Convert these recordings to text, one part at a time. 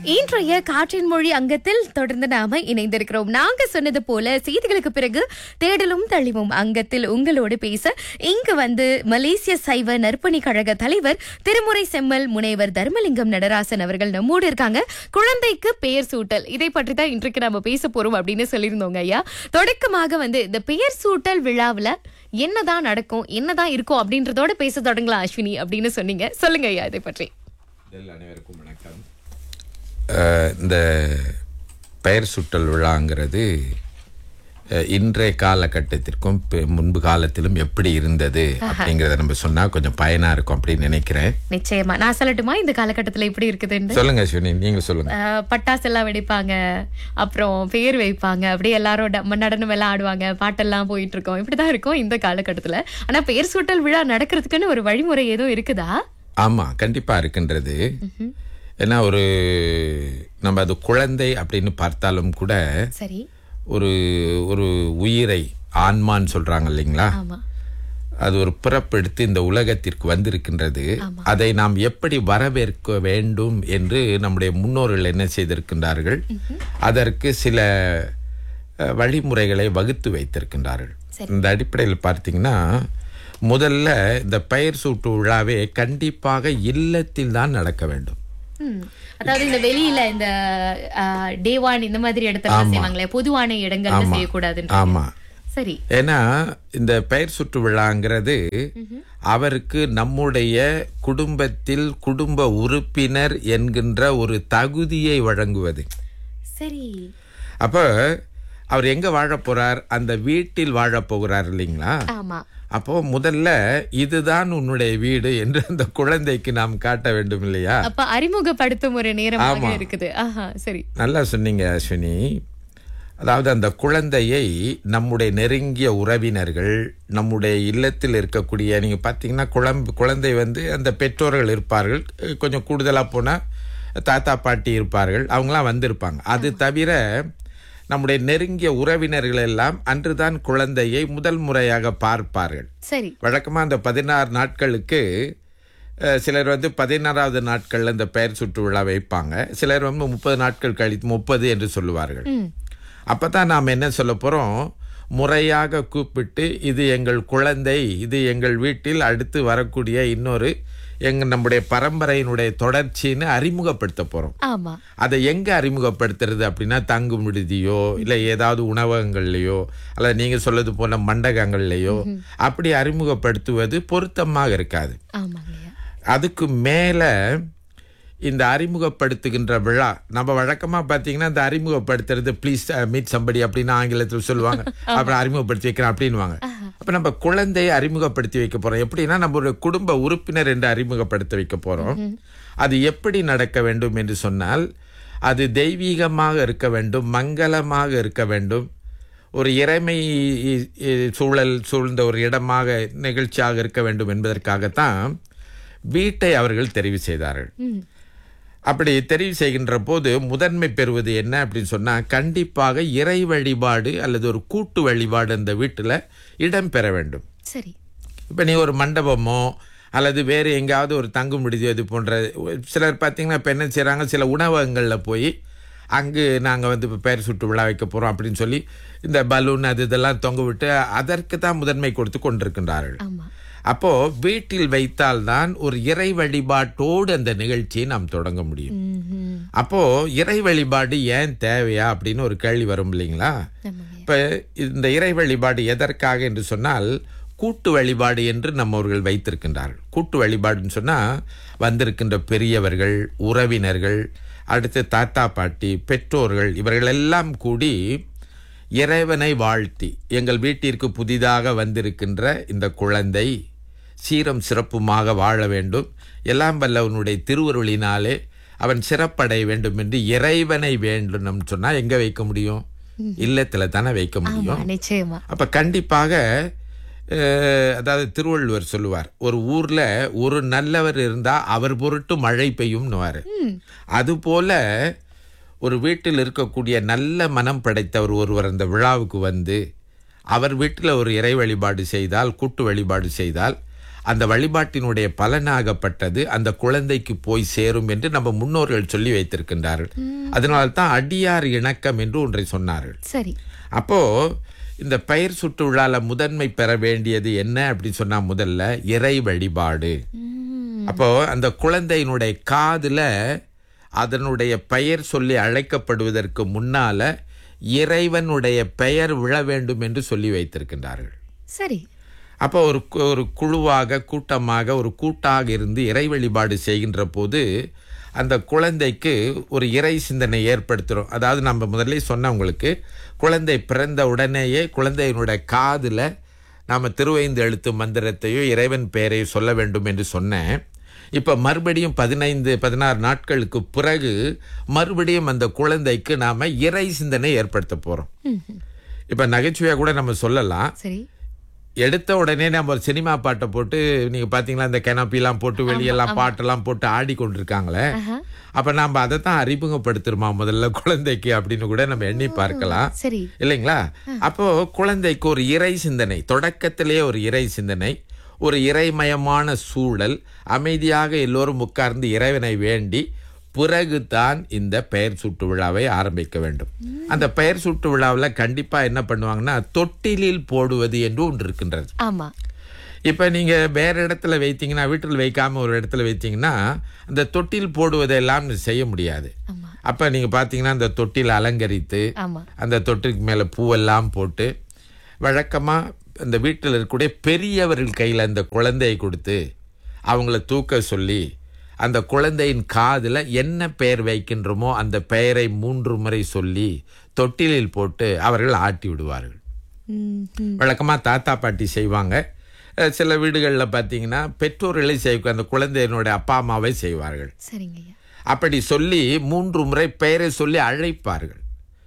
இன்றைய காற்றின் மொழி அங்கத்தில் தொடர்ந்து நாம இணைந்திருக்கிறோம் நாங்க சொன்னது போல செய்திகளுக்கு பிறகு தேடலும் தழிவும் அங்கத்தில் உங்களோடு பேச இங்கு வந்து மலேசிய சைவ நற்பணி கழக தலைவர் திருமுறை செம்மல் முனைவர் தர்மலிங்கம் நடராசன் அவர்கள் நம்மோடு இருக்காங்க குழந்தைக்கு பெயர் சூட்டல் இதை பற்றி தான் இன்றைக்கு நம்ம பேச போறோம் அப்படின்னு சொல்லியிருந்தோங்க ஐயா தொடக்கமாக வந்து இந்த பெயர் சூட்டல் விழாவுல என்னதான் நடக்கும் என்னதான் இருக்கும் அப்படின்றதோட பேச தொடங்கலாம் அஸ்வினி அப்படின்னு சொன்னீங்க சொல்லுங்க ஐயா இதை பற்றி முதல் அனைவருக்கும் வணக்கம் அஹ், இந்த பெயர் சுட்டல் விழாங்கிறது அஹ், இன்றைய காலகட்டத்திற்கும் பி- முன்பு காலத்திலும் எப்படி இருந்தது அப்படிங்கிறத நம்ம சொன்னா கொஞ்சம் பயனா இருக்கும் அப்படின்னு நினைக்கிறேன் நிச்சயமா நான் சொல்லட்டுமா இந்த காலகட்டத்துல எப்படி இருக்குதுன்னு சொல்லுங்க அஸ்வினி நீங்க சொல்லுங்க அஹ், பட்டாசு எல்லாம் வெடிப்பாங்க அப்புறம் பேர் வைப்பாங்க அப்படியே எல்லாரும் ட- நடனம் எல்லாம் ஆடுவாங்க பாட்டெல்லாம் போயிட்டு இருக்கோம் இப்படிதான் இருக்கும் இந்த காலகட்டத்துல ஆனா பெயர் சூட்டல் விழா நடக்கிறதுக்குன்னு ஒரு வழிமுறை ஏதோ இருக்குதா ஆமா கண்டிப்பா இருக்கின்றது ஏன்னா ஒரு நம்ம அது குழந்தை அப்படின்னு பார்த்தாலும் கூட சரி ஒரு ஒரு உயிரை ஆன்மான்னு சொல்றாங்க இல்லைங்களா ஆமா அது ஒரு பிறப்பெடுத்து இந்த உலகத்திற்கு வந்திருக்கின்றது அதை நாம் எப்படி வரவேற்க வேண்டும் என்று நம்முடைய முன்னோர்கள் என்ன செய்திருக்கின்றார்கள் அதற்கு சில அஹ், வழிமுறைகளை வகுத்து வைத்திருக்கின்றார்கள் இந்த அடிப்படையில் பார்த்தீங்கன்னா முதல்ல இந்த பெயர் சூட்டு விழாவே கண்டிப்பாக இல்லத்தில் தான் நடக்க வேண்டும் ம். அதாவது இந்த வெளியில இந்த டேவான் இந்த மாதிரி இடத்துல செய்வாங்களே பொதுவான இடங்கள்ல செய்யக்கூடாதுன்னு ஆமா சரி ஏன்னா இந்த பெயர் சுற்று விழாங்கிறது அவருக்கு நம்முடைய குடும்பத்தில் குடும்ப உறுப்பினர் என்கின்ற ஒரு தகுதியை வழங்குவது சரி அப்ப அவர் எங்க வாழப் போறார் அந்த வீட்டில் வாழப் போகிறார் இல்லைங்களா ஆமா அப்போ முதல்ல இதுதான் உன்னுடைய வீடு என்று அந்த குழந்தைக்கு நாம் காட்ட வேண்டும் இல்லையா அப்ப அறிமுகப்படுத்தும் ஒரு நேரமாக இருக்குது ஆஹா சரி நல்லா சொன்னீங்க அஸ்வினி அதாவது அந்த குழந்தையை நம்முடைய நெருங்கிய உறவினர்கள் நம்முடைய இல்லத்தில் இருக்கக்கூடிய நீங்க பார்த்தீங்கன்னா குழம்பு குழந்தை வந்து அந்த பெற்றோர்கள் இருப்பார்கள் அஹ் கொஞ்சம் கூடுதலாக போனால் தாத்தா பாட்டி இருப்பார்கள் அவங்களாம் வந்திருப்பாங்க அது தவிர நம்முடைய நெருங்கிய உறவினர்கள் எல்லாம் அன்றுதான் குழந்தையை முதல் முறையாக பார்ப்பார்கள் சரி வழக்கமா அந்த பதினாறு நாட்களுக்கு அஹ், சிலர் வந்து பதினாறாவது நாட்கள்ல இந்த பெயர் சுற்று விழா வைப்பாங்க சிலர் வந்து முப்பது நாட்கள் கழித்து முப்பது என்று சொல்லுவார்கள் ம். அப்பதான் நாம் என்ன சொல்ல போறோம் முறையாக கூப்பிட்டு இது எங்கள் குழந்தை இது எங்கள் வீட்டில் அடுத்து வரக்கூடிய இன்னொரு எங்க நம்முடைய பரம்பரையினுடைய தொடர்ச்சின்னு அறிமுகப்படுத்த போறோம் ஆமா அதை எங்க அறிமுகப்படுத்துறது அப்படின்னா தங்கும் விடுதியோ இல்ல ஏதாவது உணவகங்கள்லயோ அல்லது நீங்க சொல்லது போல மண்டகங்கள்லயோ அப்படி அறிமுகப்படுத்துவது பொருத்தமாக இருக்காது ஆமாங்கய்யா அதுக்கு மேல இந்த அறிமுகப்படுத்துகின்ற விழா நம்ம வழக்கமா பாத்தீங்கன்னா இந்த அறிமுகப்படுத்துறது ப்ளீஸ் மீட் சம்படி அப்படின்னு ஆங்கிலத்தில் சொல்லுவாங்க அப்புறம் அறிமுகப்படுத்தி வைக்கிறேன் அப்படின்வாங்க அப்ப நம்ம குழந்தையை அறிமுகப்படுத்தி வைக்க போறோம் எப்படின்னா நம்ம ஒரு குடும்ப உறுப்பினர் என்று அறிமுகப்படுத்த வைக்க போறோம் அது எப்படி நடக்க வேண்டும் என்று சொன்னால் அது தெய்வீகமாக இருக்க வேண்டும் மங்களமாக இருக்க வேண்டும் ஒரு இறைமை இ- இ- சூழல் சூழ்ந்த ஒரு இடமாக நிகழ்ச்சியாக இருக்க வேண்டும் என்பதற்காகத்தான் வீட்டை அவர்கள் தெரிவு செய்தார்கள் ம். அப்படி தெரிவு செய்கின்ற போது முதன்மை பெறுவது என்ன அப்படின்னு சொன்னா கண்டிப்பாக இறை வழிபாடு அல்லது ஒரு கூட்டு வழிபாடு அந்த வீட்டில் இடம் பெற வேண்டும் சரி இப்போ நீ ஒரு மண்டபமோ அல்லது வேறு எங்கேயாவது ஒரு தங்கும் விடுதி இது போன்ற சிலர் பார்த்தீங்கன்னா இப்போ என்ன செய்கிறாங்க சில உணவகங்களில் போய் அங்கு நாங்கள் வந்து இப்போ பெயர் சுட்டு விழா வைக்க போகிறோம் அப்படின்னு சொல்லி இந்த பலூன் அது இதெல்லாம் தொங்க விட்டு அதற்கு தான் முதன்மை கொடுத்து கொண்டிருக்கின்றார்கள் ஆமா அப்போ வீட்டில் வைத்தால்தான் ஒரு இறை வழிபாட்டோடு அந்த நிகழ்ச்சியை நாம் தொடங்க முடியும் ம்ஹும். அப்போ இறை வழிபாடு ஏன் தேவையா அப்படின்னு ஒரு கேள்வி வரும் இல்லைங்களா ஆமாங்கய்யா. இப்ப இந்த இறை வழிபாடு எதற்காக என்று சொன்னால் கூட்டு வழிபாடு என்று நம்மவர்கள் வைத்திருக்கின்றார்கள் கூட்டு வழிபாடுன்னு சொன்னா வந்திருக்கின்ற பெரியவர்கள் உறவினர்கள் அடுத்து தாத்தா பாட்டி பெற்றோர்கள் இவர்கள் எல்லாம் கூடி இறைவனை வாழ்த்தி எங்கள் வீட்டிற்கு புதிதாக வந்திருக்கின்ற இந்த குழந்தை சீரம் சிறப்புமாக வாழ வேண்டும் எல்லாம் வல்லவனுடைய திருவருளினாலே அவன் சிறப்படைய வேண்டும் என்று இறைவனை வேண்டும் சொன்னா எங்க வைக்க முடியும் இல்லத்துல தானே வைக்க முடியும் ஆமா நிச்சயமா அப்ப கண்டிப்பாக அஹ், அதாவது திருவள்ளுவர் சொல்லுவார் ஒரு ஊர்ல ஒரு நல்லவர் இருந்தா அவர் பொருட்டு மழை பெய்யும்னுவாரு அதுபோல ஒரு வீட்டில் இருக்கக்கூடிய நல்ல மனம் படைத்தவர் ஒருவர் அந்த விழாவுக்கு வந்து அவர் வீட்டில் ஒரு இறை வழிபாடு செய்தால் கூட்டு வழிபாடு செய்தால் அந்த வழிபாட்டினுடைய பலனாகப்பட்டது அந்த குழந்தைக்கு போய் சேரும் என்று நம்ம முன்னோர்கள் சொல்லி வைத்திருக்கின்றார்கள் அதனால தான் அடியார் இணக்கம் என்று ஒன்றை சொன்னார்கள் சரி அப்போ இந்த பெயர் சுட்டு விழால முதன்மை பெற வேண்டியது என்ன அப்படின்னு சொன்னா முதல்ல இறை வழிபாடு அப்போ அந்த குழந்தையினுடைய காதுல அதனுடைய பெயர் சொல்லி அழைக்கப்படுவதற்கு முன்னால இறைவனுடைய பெயர் விழ வேண்டும் என்று சொல்லி வைத்திருக்கின்றார்கள் சரி அப்போ ஒரு கு- ஒரு குழுவாக கூட்டமாக ஒரு கூட்டாக இருந்து இறை வழிபாடு செய்கின்ற போது அந்த குழந்தைக்கு ஒரு இறை சிந்தனை ஏற்படுத்துகிறோம் அதாவது நம்ம முதல்ல சொன்னவங்களுக்கு குழந்தை பிறந்த உடனேயே குழந்தையினுடைய காதில் நாம் திருவைந்து எழுத்து மந்திரத்தையோ இறைவன் பெயரையோ சொல்ல வேண்டும் என்று சொன்னேன் இப்போ மறுபடியும் பதினைந்து பதினாறு நாட்களுக்கு பிறகு மறுபடியும் அந்த குழந்தைக்கு நாம் இறை சிந்தனை ஏற்படுத்த போகிறோம் இப்போ நகைச்சுவையாக கூட நம்ம சொல்லலாம் சரி எடுத்த உடனே நம்ம ஒரு சினிமா பாட்டை போட்டு நீங்க பாத்தீங்களா இந்த கெனப்பிலாம் போட்டு வெளியெல்லாம் பாட்டெல்லாம் போட்டு ஆடி கொண்டிருக்காங்களே அப்ப நாம அதை தான் அறிமுகப்படுத்துறோமா முதல்ல குழந்தைக்கு அப்படின்னு கூட நம்ம எண்ணி பார்க்கலாம் சரி இல்லைங்களா அப்போ குழந்தைக்கு ஒரு இறை சிந்தனை தொடக்கத்திலேயே ஒரு இறை சிந்தனை ஒரு இறைமயமான சூழல் அமைதியாக எல்லோரும் உட்கார்ந்து இறைவனை வேண்டி பிறகுதான் இந்த பெயர் சூட்டு விழாவை ஆரம்பிக்க வேண்டும் அந்த பெயர் சூட்டு விழாவில் கண்டிப்பா என்ன பண்ணுவாங்கன்னா தொட்டிலில் போடுவது என்று ஒன்று இருக்கின்றது ஆமா இப்போ நீங்க வேற இடத்துல வைத்தீங்கன்னா வீட்டில் வைக்காம ஒரு இடத்துல வைத்தீங்கன்னா அந்த தொட்டில் போடுவதெல்லாம் செய்ய முடியாது ஆமா அப்ப நீங்க பாத்தீங்கன்னா அந்த தொட்டில் அலங்கரித்து ஆமா அந்த தொட்டிற்கு மேலே பூவெல்லாம் போட்டு வழக்கமாக அந்த வீட்டில் இருக்கக்கூடிய பெரியவர்கள் கையில் அந்த குழந்தையை கொடுத்து அவங்கள தூக்க சொல்லி அந்த குழந்தையின் காதில் என்ன பெயர் வைக்கின்றோமோ அந்த பெயரை மூன்று முறை சொல்லி தொட்டிலில் போட்டு அவர்கள் ஆட்டி விடுவார்கள் ம், ம். வழக்கமாக தாத்தா பாட்டி செய்வாங்க அஹ் சில வீடுகளில் பார்த்தீங்கன்னா பெற்றோர்களை செய்ய அந்த குழந்தையினுடைய அப்பா அம்மாவை செய்வார்கள் சரிங்க ஐயா அப்படி சொல்லி மூன்று முறை பெயரை சொல்லி அழைப்பார்கள்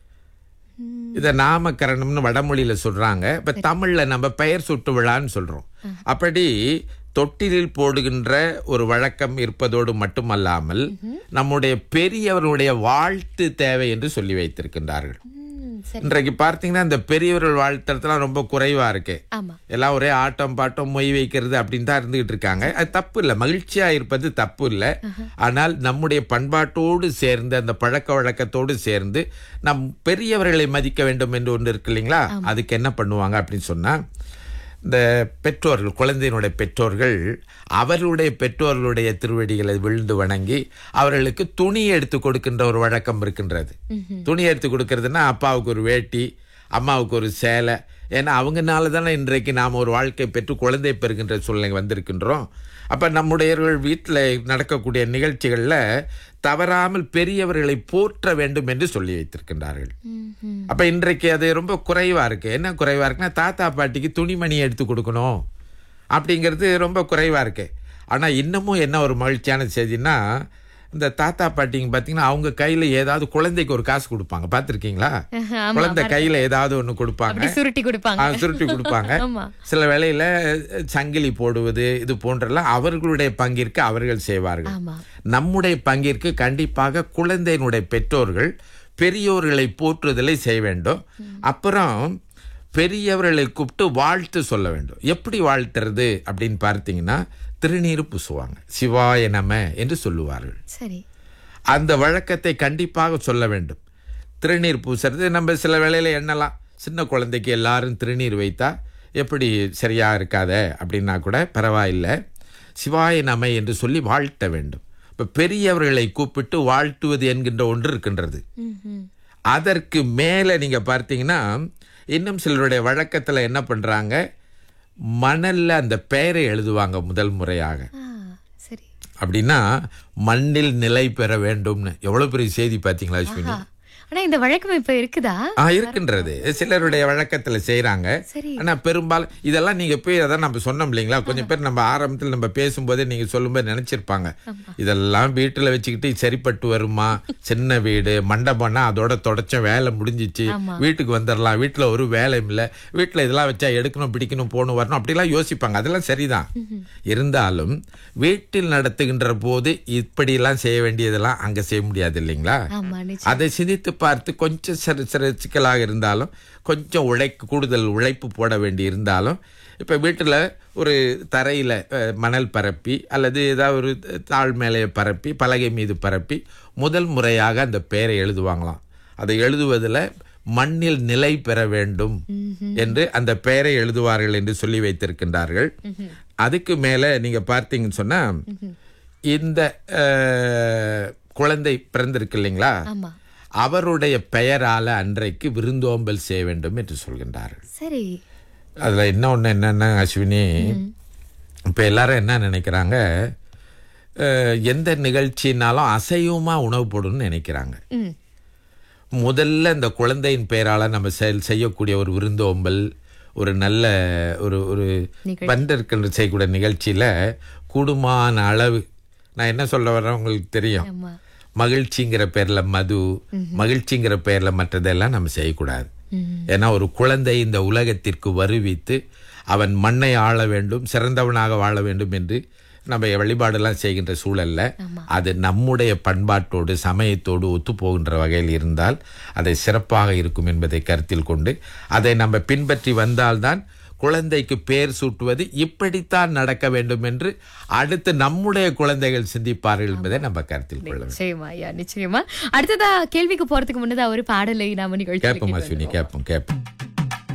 இதை நாமகரணம்னு வடமொழியில சொல்றாங்க இப்ப தமிழ்ல நம்ம பெயர் சுட்டு விழான்னு சொல்றோம் அப்படி தொட்டிலில் போடுகின்ற ஒரு வழக்கம் இருப்பதோடு மட்டுமல்லாமல் நம்முடைய பெரியவர்களுடைய வாழ்த்து தேவை என்று சொல்லி வைத்திருக்கின்றார்கள் ம், சரி இன்றைக்கு பார்த்தீங்கன்னா இந்த பெரியவர்கள் வாழ்த்துறதுலாம் ரொம்ப குறைவா இருக்கு ஆமா எல்லாம் ஒரே ஆட்டம் பாட்டம் மொய் வைக்கிறது அப்படின்னு தான் இருந்துகிட்டு இருக்காங்க அது தப்பு இல்லை மகிழ்ச்சியா இருப்பது தப்பு இல்லை ஆனால் நம்முடைய பண்பாட்டோடு சேர்ந்து அந்த பழக்க வழக்கத்தோடு சேர்ந்து நம் பெரியவர்களை மதிக்க வேண்டும் என்று ஒன்று இருக்கு இல்லைங்களா அதுக்கு என்ன பண்ணுவாங்க அப்படின்னு சொன்னா இந்த பெற்றோர்கள் குழந்தையினுடைய பெற்றோர்கள் அவர்களுடைய பெற்றோர்களுடைய திருவடிகளை விழுந்து வணங்கி அவர்களுக்கு துணி எடுத்து கொடுக்கின்ற ஒரு வழக்கம் இருக்கின்றது துணி எடுத்து கொடுக்கறதுன்னா அப்பாவுக்கு ஒரு வேட்டி அம்மாவுக்கு ஒரு சேலை ஏன்னா அவங்கனால தானே இன்றைக்கு நாம் ஒரு வாழ்க்கை பெற்று குழந்தை பெறுகின்ற சூழ்நிலை வந்திருக்கின்றோம் அப்போ நம்முடையவர்கள் வீட்டில் நடக்கக்கூடிய நிகழ்ச்சிகளில் தவறாமல் பெரியவர்களை போற்ற வேண்டும் என்று சொல்லி வைத்திருக்கின்றார்கள் ம், ம். அப்ப இன்றைக்கு அது ரொம்ப குறைவா இருக்கு என்ன குறைவா இருக்குன்னா தாத்தா பாட்டிக்கு துணிமணி எடுத்து கொடுக்கணும் அப்படிங்கிறது ரொம்ப குறைவா இருக்கு ஆனா இன்னமும் என்ன ஒரு மகிழ்ச்சியான செய்தின்னா இந்த தாத்தா பாட்டிங்க பாத்தீங்கன்னா அவங்க கையில ஏதாவது குழந்தைக்கு ஒரு காசு கொடுப்பாங்க பார்த்திருக்கீங்களா ஆமா, குழந்தை கையில ஏதாவது ஒண்ணு கொடுப்பாங்க அப்படி சுருட்டி கொடுப்பாங்க ஆ, சுருட்டி கொடுப்பாங்க ஆமா சில வேளையில சங்கிலி போடுவது இது போன்றெல்லாம் அவர்களுடைய பங்கிற்கு அவர்கள் செய்வார்கள் ஆமா நம்முடைய பங்கிற்கு கண்டிப்பாக குழந்தையினுடைய பெற்றோர்கள் பெரியோர்களை போற்றுதலை செய்ய வேண்டும் அப்புறம் பெரியவர்களை கூப்பிட்டு வாழ்த்து சொல்ல வேண்டும் எப்படி வாழ்த்துறது அப்படின்னு பார்த்தீங்கன்னா திருநீர் பூசுவாங்க சிவாய நம என்று சொல்லுவார்கள் சரி அந்த வழக்கத்தை கண்டிப்பாக சொல்ல வேண்டும் திருநீர் பூசுறது நம்ம சில வேளையில எண்ணலாம் சின்ன குழந்தைக்கு எல்லாரும் திருநீர் வைத்தா எப்படி சரியா இருக்காத அப்படின்னா கூட பரவாயில்லை சிவாய நம என்று சொல்லி வாழ்த்த வேண்டும் இப்போ பெரியவர்களை கூப்பிட்டு வாழ்த்துவது என்கின்ற ஒன்று இருக்கின்றது ம், ம். அதற்கு மேலே நீங்க பார்த்தீங்கன்னா இன்னும் சிலருடைய வழக்கத்துல என்ன பண்றாங்க மணல்ல அந்த பெயரை எழுதுவாங்க முதல் முறையாக ஆ, சரி அப்படின்னா மண்ணில் நிலை பெற வேண்டும்னு எவ்வளவு பெரிய செய்தி பாத்தீங்களா அஸ்வினி ஆ. ஆனா இந்த வழக்கம் இப்ப இருக்குதா ஆ இருக்கின்றது சிலருடைய வழக்கத்துல செய்றாங்க சரி ஆனா பெரும்பாலும் இதெல்லாம் நீங்க போய் அதான் நம்ம சொன்னோம் இல்லைங்களா கொஞ்சம் பேர் நம்ம ஆரம்பத்தில் நம்ம பேசும்போதே நீங்க சொல்லும்போது நினைச்சிருப்பாங்க இதெல்லாம் வீட்டுல வச்சுக்கிட்டு சரிப்பட்டு வருமா சின்ன வீடு மண்டபம்னா அதோட தொடச்ச வேலை முடிஞ்சிச்சு ஆமா. வீட்டுக்கு வந்துடலாம் வீட்டுல ஒரு வேலையும் இல்லை வீட்டுல இதெல்லாம் வச்சா எடுக்கணும் பிடிக்கணும் போகணும் வரணும் அப்படிலாம் யோசிப்பாங்க அதெல்லாம் சரிதான் இருந்தாலும் வீட்டில் நடத்துகின்ற போது இப்படியெல்லாம் செய்ய வேண்டியதெல்லாம் அங்க செய்ய முடியாது இல்லைங்களா ஆமா நிச்சயம் அதை சிந்தித்து பார்த்து கொஞ்சம் சிறு சிறு சிக்கலாக இருந்தாலும் கொஞ்சம் உழைக்கு கூடுதல் உழைப்பு போட வேண்டி இருந்தாலும் இப்போ வீட்டில் ஒரு தரையில் மணல் பரப்பி அல்லது ஏதாவது ஒரு தாழ் மேலேயே பரப்பி பலகை மீது பரப்பி முதல் முறையாக அந்த பெயரை எழுதுவாங்களாம் அதை எழுதுவதில் மண்ணில் நிலை பெற வேண்டும் என்று அந்த பெயரை எழுதுவார்கள் என்று சொல்லி வைத்திருக்கின்றார்கள் அதுக்கு மேலே நீங்க பார்த்தீங்கன்னு சொன்னா இந்த அஹ், குழந்தை பிறந்திருக்கு இல்லைங்களா ஆமா அவருடைய பெயரால அன்றைக்கு விருந்தோம்பல் செய்ய வேண்டும் என்று சொல்கின்றார்கள் சரி அதுல இன்னொன்று என்னன்னா அஸ்வினி இப்ப எல்லாரும் என்ன நினைக்கிறாங்க அஹ், எந்த நிகழ்ச்சினாலும் அசைவமா உணவு போடணும்னு நினைக்கிறாங்க ம் முதல்ல இந்த குழந்தையின் பெயரால நம்ம செல் செய்யக்கூடிய ஒரு விருந்தோம்பல் ஒரு நல்ல ஒரு ஒரு நிகழ்ச்சி. பண்டர்கள் செய்யக்கூடிய நிகழ்ச்சியில கூடுமான அளவு நான் என்ன சொல்ல வர்றேன் உங்களுக்கு தெரியும் ஆமா மகிழ்ச்சிங்கிற பேர்ல மது மகிழ்ச்சிங்கிற பேர்ல மற்றதெல்லாம் நம்ம செய்யக்கூடாது ஏன்னா ஒரு குழந்தை இந்த உலகத்திற்கு வருவித்து அவன் மண்ணை ஆள வேண்டும் சிறந்தவனாக வாழ வேண்டும் என்று நம்ம வழிபாடெல்லாம் செய்கின்ற சூழல்ல அது நம்முடைய பண்பாட்டோடு சமயத்தோடு ஒத்து போகின்ற வகையில் இருந்தால் அதை சிறப்பாக இருக்கும் என்பதை கருத்தில் கொண்டு அதை நம்ம பின்பற்றி வந்தால்தான் குழந்தைக்கு பேர் சூட்டுவது இப்படித்தான் நடக்க வேண்டும் என்று அடுத்து நம்முடைய குழந்தைகள் சிந்திப்பார்கள் என்பதை நம்ம கருத்தில் கொள்ள வேண்டும் நிச்சயமா ஐயா நிச்சயமா அடுத்ததா கேள்விக்கு போறதுக்கு முன்னதா ஒரு பாடலை நாம நிகழ்ச்சி கேட்போம் அஸ்வினி கேட்போம் கேட்போம்